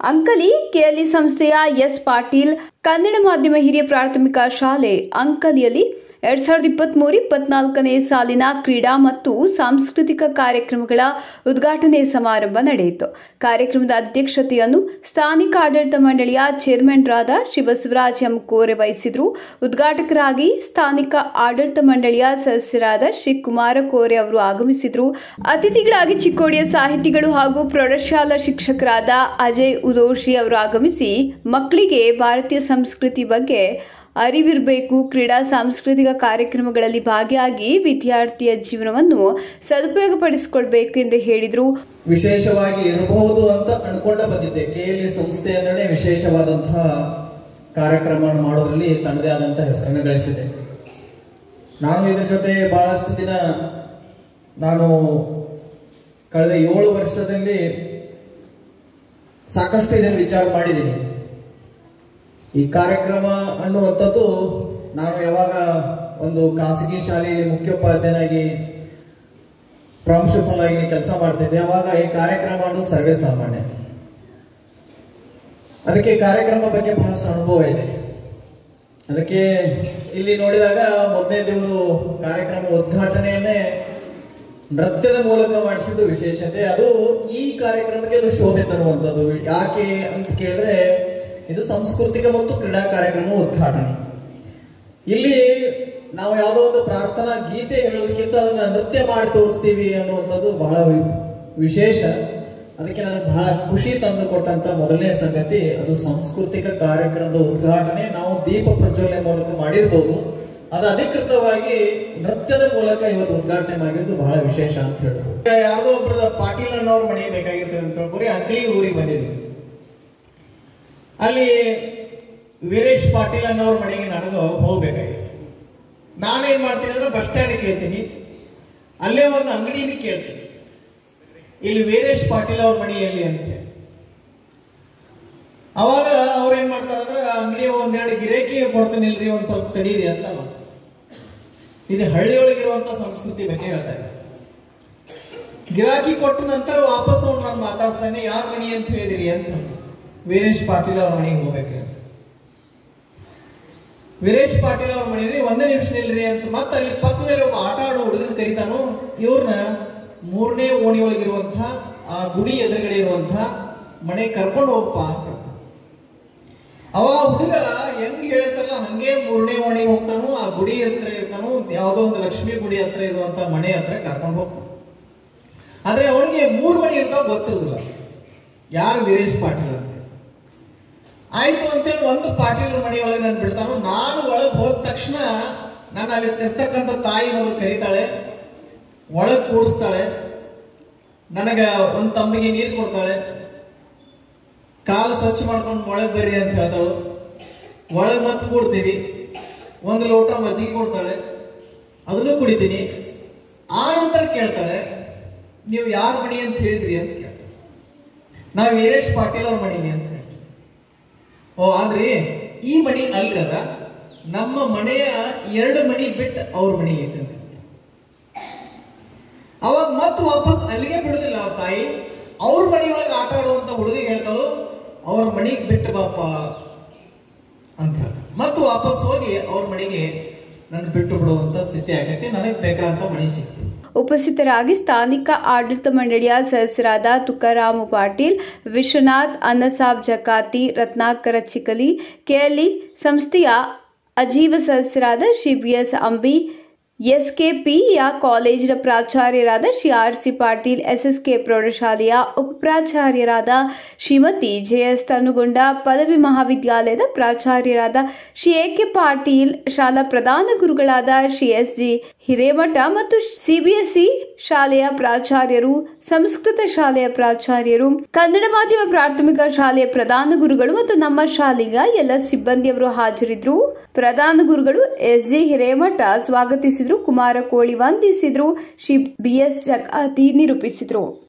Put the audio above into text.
Ankali KLE ಸಂಸ್ಥೆಯ S Patil Kannada ಮಾಧ್ಯಮ ಹಿರಿಯ ಪ್ರಾಥಮಿಕ ಶಾಲೆ ಅಂಕಲಿಯಲ್ಲಿ ಎರಡ್ ಸಾವಿರದ ಇಪ್ಪತ್ಮೂರು ಇಪ್ಪತ್ನಾಲ್ಕನೇ ಸಾಲಿನ ಕ್ರೀಡಾ ಮತ್ತು ಸಾಂಸ್ಕೃತಿಕ ಕಾರ್ಯಕ್ರಮಗಳ ಉದ್ಘಾಟನೆ ಸಮಾರಂಭ ನಡೆಯಿತು ಕಾರ್ಯಕ್ರಮದ ಅಧ್ಯಕ್ಷತೆಯನ್ನು ಸ್ಥಾನಿಕ ಆಡಳಿತ ಮಂಡಳಿಯ ಚೇರ್ಮನ್ರಾದ ಶಿವಸವರಾಜ್ ಎಂ ಕೋರೆ ವಹಿಸಿದ್ರು ಉದ್ಘಾಟಕರಾಗಿ ಸ್ಥಾನಿಕ ಆಡಳಿತ ಮಂಡಳಿಯ ಸದಸ್ಯರಾದ ಶ್ರೀ ಕುಮಾರ ಕೋರೆ ಅವರು ಆಗಮಿಸಿದ್ರು ಅತಿಥಿಗಳಾಗಿ ಚಿಕ್ಕೋಡಿಯ ಸಾಹಿತಿಗಳು ಹಾಗೂ ಪ್ರೌಢಶಾಲಾ ಶಿಕ್ಷಕರಾದ ಅಜಯ್ ಉದೋಶಿ ಅವರು ಆಗಮಿಸಿ ಮಕ್ಕಳಿಗೆ ಭಾರತೀಯ ಸಂಸ್ಕೃತಿ ಬಗ್ಗೆ ಅರಿವಿರಬೇಕು ಕ್ರೀಡಾ ಸಾಂಸ್ಕೃತಿಕ ಕಾರ್ಯಕ್ರಮಗಳಲ್ಲಿ ಭಾಗಿಯಾಗಿ ವಿದ್ಯಾರ್ಥಿಯ ಜೀವನವನ್ನು ಸದುಪಯೋಗಪಡಿಸಿಕೊಳ್ಬೇಕು ಎಂದು ಹೇಳಿದರು ವಿಶೇಷವಾಗಿ ಇರಬಹುದು ಅಂತ ಅನ್ಕೊಂಡ ಬಂದಿದ್ದೆ ಕೆಎಲ್ಇ ಸಂಸ್ಥೆ ಅಂದ್ರೆ ವಿಶೇಷವಾದಂತಹ ಕಾರ್ಯಕ್ರಮವನ್ನು ಮಾಡೋದ್ರಲ್ಲಿ ತನ್ನದೇ ಆದಂತಹ ಹೆಸರನ್ನು ಗಳಿಸಿದೆ ನಾನು ಇದ್ರ ಜೊತೆ ಬಹಳಷ್ಟು ದಿನ ನಾನು ಕಳೆದ ಏಳು ವರ್ಷದಲ್ಲಿ ಸಾಕಷ್ಟು ಇದನ್ನು ವಿಚಾರ ಮಾಡಿದ್ದೀನಿ ಈ ಕಾರ್ಯಕ್ರಮ ಅನ್ನುವಂಥದ್ದು ನಾನು ಯಾವಾಗ ಒಂದು ಖಾಸಗಿ ಶಾಲೆಯಲ್ಲಿ ಮುಖ್ಯೋಪಾಧ್ಯಾಯನಾಗಿ ಪ್ರಾಂಶುಪಾಲ ಆಗಿ ಕೆಲಸ ಮಾಡ್ತಿದ್ದೆ ಅವಾಗ ಈ ಕಾರ್ಯಕ್ರಮ ಅನ್ನೋದು ಸರ್ವೇ ಸಾಮಾನ್ಯ ಅದಕ್ಕೆ ಕಾರ್ಯಕ್ರಮ ಬಗ್ಗೆ ಬಹಳಷ್ಟು ಅನುಭವ ಇದೆ ಅದಕ್ಕೆ ಇಲ್ಲಿ ನೋಡಿದಾಗ ಮೊದಲನೇ ದಿವರು ಕಾರ್ಯಕ್ರಮ ಉದ್ಘಾಟನೆಯನ್ನೇ ನೃತ್ಯದ ಮೂಲಕ ಮಾಡಿಸಿದ್ದು ವಿಶೇಷತೆ ಅದು ಈ ಕಾರ್ಯಕ್ರಮಕ್ಕೆ ಅದು ಶೋಭೆ ತರುವಂಥದ್ದು ಯಾಕೆ ಅಂತ ಕೇಳಿದ್ರೆ ಇದು ಸಾಂಸ್ಕೃತಿಕ ಮತ್ತು ಕ್ರೀಡಾ ಕಾರ್ಯಕ್ರಮ ಉದ್ಘಾಟನೆ ಇಲ್ಲಿ ನಾವು ಯಾವುದೋ ಒಂದು ಪ್ರಾರ್ಥನಾ ಗೀತೆ ಹೇಳೋದಕ್ಕಿಂತ ಅದನ್ನ ನೃತ್ಯ ಮಾಡಿ ತೋರಿಸ್ತೀವಿ ಅನ್ನುವಂಥದ್ದು ಬಹಳ ವಿ- ವಿಶೇಷ ಅದಕ್ಕೆ ನನಗೆ ಬಹಳ ಖುಷಿ ತಂದು ಕೊಟ್ಟಂತ ಮೊದಲನೇ ಸಂಗತಿ ಅದು ಸಾಂಸ್ಕೃತಿಕ ಕಾರ್ಯಕ್ರಮದ ಉದ್ಘಾಟನೆ ನಾವು ದೀಪ ಪ್ರಜ್ವಲನೆ ಮೂಲಕ ಮಾಡಿರ್ಬೋದು ಅದು ಅಧಿಕೃತವಾಗಿ ನೃತ್ಯದ ಮೂಲಕ ಇವತ್ತು ಉದ್ಘಾಟನೆ ಮಾಡಿದ್ದು ಬಹಳ ವಿಶೇಷ ಅಂತ ಹೇಳ್ಬೋದು ಯಾವ್ದೋ ಒಬ್ಬರದ ಪಾಟೀಲ್ ಅನ್ನೋರ್ ಮನೆ ಬೇಕಾಗಿರ್ತದೆ ಅಂತ ಹೇಳ್ಕೊರಿ ಅಂಕಲಿ ಊರಿಗೆ ಬಂದಿದ್ವಿ ಅಲ್ಲಿ ವೀರೇಶ್ ಪಾಟೀಲ್ ಅನ್ನೋರ್ ಮನೆಗೆ ನನಗೆ ಹೋಗ್ಬೇಕಾಗಿತ್ತು ನಾನೇನ್ ಮಾಡ್ತೀನಿ ಅಂದ್ರೆ ಬಸ್ ಸ್ಟ್ಯಾಂಡ್ ಕೇಳ್ತೀನಿ ಅಲ್ಲೇ ಒಂದು ಅಂಗಡಿನ ಕೇಳ್ತೀನಿ ಇಲ್ಲಿ ವೀರೇಶ್ ಪಾಟೀಲ್ ಅವ್ರ ಮನೆ ಎಲ್ಲಿ ಅಂತ ಅವಾಗ ಅವ್ರು ಏನ್ ಮಾಡ್ತಾರೆ ಅಂದ್ರೆ ಆ ಅಂಗಡಿ ಒಂದೆರಡು ಗಿರೇಕಿ ಕೊಡ್ತೀನಿ ಇಲ್ರಿ ಒಂದ್ ಸ್ವಲ್ಪ ತಡೀರಿ ಅಂತ ಅವ. ಇದು ಹಳ್ಳಿಯೊಳಗಿರುವಂತ ಸಂಸ್ಕೃತಿ ಬಗ್ಗೆ ಹೇಳ್ತಾ ಇದ್ದಾರೆ ಗಿರಾಕಿ ಕೊಟ್ಟ ನಂತರ ವಾಪಸ್ ಅವ್ನು ನಾನು ಮಾತಾಡ್ತಾನೆ ಯಾರ ಮಣಿ ಅಂತ ಹೇಳಿದಿರಿ ಅಂತ ವೀರೇಶ್ ಪಾಟೀಲ್ ಅವ್ರ ಮನೆಗೆ ಹೋಗ್ಬೇಕು ಅಂತ. ವೀರೇಶ್ ಪಾಟೀಲ್ ಅವ್ರ ಮನೆ ರೀ ಒಂದೇ ನಿಮಿಷ ನಿಲ್ರಿ ಅಂತ ಮತ್ತೆ ಅಲ್ಲಿ ಪಕ್ಕದಲ್ಲಿ ಒಬ್ಬ ಆಟ ಆಡೋ ಹುಡುಗನ ಕರಿತಾನು ಇವ್ರನ್ನ ಮೂರನೇ ಓಣಿ ಒಳಗಿರುವಂತಹ ಆ ಗುಡಿ ಎದುರುಗಡೆ ಇರುವಂತಹ ಮನೆ ಕರ್ಕೊಂಡು ಹೋಗಪ್ಪ ಅಂತ ಹೇಳ್ತಾನೆ. ಅವ ಹುಡುಗ ಹೆಂಗ್ ಹೇಳ್ತಾರಲ್ಲ ಹಂಗೆ ಮೂರನೇ ಓಣಿ ಹೋಗ್ತಾನು ಆ ಗುಡಿ ಹತ್ರ ಇರ್ತಾನು ಯಾವ್ದೋ ಒಂದು ಲಕ್ಷ್ಮೀ ಗುಡಿ ಹತ್ರ ಇರುವಂತ ಮನೆ ಹತ್ರ ಕರ್ಕೊಂಡು ಹೋಗ್ತಾನೆ ಆದ್ರೆ ಅವನಿಗೆ ಮೂರು ಮನೆ ಇರ್ತಾವ ಗೊತ್ತಿರುದಿಲ್ಲ ಯಾರು ವೀರೇಶ್ ಪಾಟೀಲ್ ಅಂತ ಆಯ್ತು ಅಂತೇಳಿ ಒಂದು ಪಾಟೀಲ್ ಮನೆಯೊಳಗೆ ನಾನು ಬಿಡ್ತಾನು ನಾನು ಒಳಗೆ ಹೋದ ತಕ್ಷಣ ನಾನು ಅಲ್ಲಿ ಇರ್ತಕ್ಕಂಥ ತಾಯಿ ಅವರು ಕರೀತಾಳೆ ಒಳಗೆ ಕೂಡಿಸ್ತಾಳೆ ನನಗ ಒಂದ್ ತಮ್ಮಿಗೆ ನೀರು ಕೊಡ್ತಾಳೆ ಕಾಲು ಸ್ವಚ್ಛ ಮಾಡ್ಕೊಂಡು ಒಳಗೆ ಬರ್ರಿ ಅಂತ ಹೇಳ್ತಾಳು ಒಳಗೆ ಮತ್ತೆ ಕೂಡ್ತೀವಿ ಒಂದು ಲೋಟ ಮಜ್ಜಿಗೆ ಕೊಡ್ತಾಳೆ ಅದನ್ನು ಕುಡಿತೀನಿ ಆ ನಂತರ ಕೇಳ್ತಾಳೆ ನೀವು ಯಾರ ಮಣಿ ಅಂತ ಹೇಳಿದ್ರಿ ಅಂತ ಕೇಳ್ತಾಳೆ ನಾವು ವೀರೇಶ್ ಪಾಟೀಲ್ ಅವ್ರ ಮಣಿಗೆ ಅಂತ ಹೇಳ್ತೀವಿ. ಓ ಆದ್ರಿ ಈ ಮಣಿ ಅಲ್ಗದ ನಮ್ಮ ಮನೆಯ ಎರಡು ಮಣಿ ಬಿಟ್ಟು ಅವ್ರ ಮಣಿ ಐತೆ ಅಂತ ಅವಾಗ ಮತ್ತೆ ವಾಪಸ್ ಅಲ್ಲಿಗೆ ಬಿಡುದಿಲ್ಲ ಅವ್ರ ತಾಯಿ ಅವ್ರ ಮನೆಯೊಳಗೆ ಆಟ ಆಡುವಂತ ಹುಡುಗಿ ಹೇಳ್ತಾಳು ಅವ್ರ ಮಣಿಗೆ ಬಿಟ್ಟು ಬಾಪ ಅಂತ ಹೇಳ್ತಾಳೆ ಮತ್ತೆ ವಾಪಸ್ ಹೋಗಿ ಅವ್ರ ಮನೆಗೆ ನನ್ನ ಬಿಟ್ಟು ಬಿಡುವಂತ ಸ್ಥಿತಿ ಆಗೈತಿ ನನಗೆ ಬೇಕಾದಂತ ಮಣಿ ಸಿಕ್ತು ಉಪಸ್ಥಿತರಾಗಿ ಸ್ಥಾನಿಕ ಆಡಳಿತ ಮಂಡಳಿಯ ಸದಸ್ಯರಾದ ತುಕಾರಾಮ ಪಾಟೀಲ್ ವಿಶ್ವನಾಥ್ ಅನ್ನಸಾಬ್ ಜಕಾತಿ ರತ್ನಾಕರ ಚಿಕಲಿ ಕೆಎಲ್ಇ ಸಂಸ್ಥೆಯ ಅಜೀವ ಸದಸ್ಯರಾದ ಶ್ರೀ ಬಿಎಸ್ ಅಂಬಿ ಎಸ್ಕೆಪಿಯ ಕಾಲೇಜಿನ ಪ್ರಾಚಾರ್ಯರಾದ Shri R C Patil SSK ಪ್ರೌಢಶಾಲೆಯ ಉಪಪ್ರಾಚಾರ್ಯರಾದ ಶ್ರೀಮತಿ ಜೆಎಸ್ ತನುಗೊಂಡ ಪದವಿ ಮಹಾವಿದ್ಯಾಲಯದ ಪ್ರಾಚಾರ್ಯರಾದ ಶ್ರೀ ಎ ಕೆ ಪಾಟೀಲ್ ಶಾಲಾ ಪ್ರಧಾನ ಗುರುಗಳಾದ ಶ್ರೀ ಎಸ್ ಜಿ ಹಿರೇಮಠ ಮತ್ತು ಸಿಬಿಎಸ್ಇ ಶಾಲೆಯ ಪ್ರಾಚಾರ್ಯರು ಸಂಸ್ಕೃತ ಶಾಲೆಯ ಪ್ರಾಚಾರ್ಯರು ಕನ್ನಡ ಮಾಧ್ಯಮ ಪ್ರಾಥಮಿಕ ಶಾಲೆಯ ಪ್ರಧಾನ ಗುರುಗಳು ಮತ್ತು ನಮ್ಮ ಶಾಲೆಯ ಎಲ್ಲ ಸಿಬ್ಬಂದಿಯವರು ಹಾಜರಿದ್ದರು ಪ್ರಧಾನ ಗುರುಗಳು ಎಸ್ ಜಿ ಹಿರೇಮಠ ಸ್ವಾಗತಿಸಿದ್ರು ಕುಮಾರ ಕೋಳಿ ವಂದಿಸಿದ್ರು ಶ್ರೀ ಬಿಎಸ್ ಜಕಾತಿ ನಿರೂಪಿಸಿದ್ರು